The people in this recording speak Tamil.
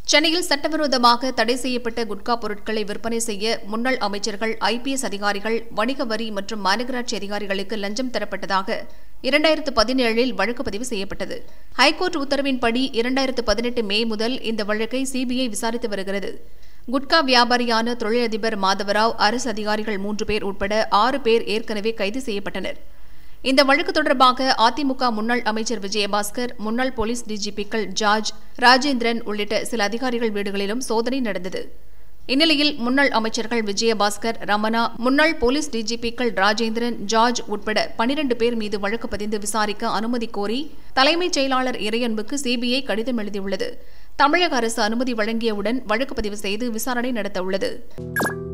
சென்னையில் சட்டவிரோதமாக தடை செய்யப்பட்ட குட்கா பொருட்களை விற்பனை செய்ய முன்னாள் அமைச்சர்கள் ஐபிஎஸ் அதிகாரிகள் வணிக வரி மற்றும் மாநகராட்சி அதிகாரிகளுக்கு லஞ்சம் தரப்பட்டதாக இரண்டாயிரத்து பதினேழில் வழக்கு பதிவு செய்யப்பட்டது ஹைகோர்ட் உத்தரவின்படி இரண்டாயிரத்து பதினெட்டு மே முதல் இந்த வழக்கை சிபிஐ விசாரித்து வருகிறது குட்கா வியாபாரியான தொழிலதிபர் மாதவராவ் அரசு அதிகாரிகள் மூன்று பேர் உட்பட ஆறு பேர் ஏற்கனவே கைது செய்யப்பட்டனர் இந்த வழக்கு தொடர்பாக அதிமுக முன்னாள் அமைச்சர் விஜயபாஸ்கர் முன்னாள் போலீஸ் டிஜிபிக்கள் ஜார்ஜ் ராஜேந்திரன் உள்ளிட்ட சில அதிகாரிகள் வீடுகளிலும் சோதனை நடந்தது இந்நிலையில் முன்னாள் அமைச்சர்கள் விஜயபாஸ்கர் ரமணா முன்னாள் போலீஸ் டிஜிபிக்கள் ராஜேந்திரன் ஜார்ஜ் உட்பட பனிரண்டு பேர் மீது வழக்கு பதிந்து விசாரிக்க அனுமதி கோரி தலைமைச் செயலாளர் இறையன்புக்கு சிபிஐ கடிதம் எழுதியுள்ளது தமிழக அரசு அனுமதி வழங்கியவுடன் வழக்கு பதிவு செய்து விசாரணை நடத்தவுள்ளது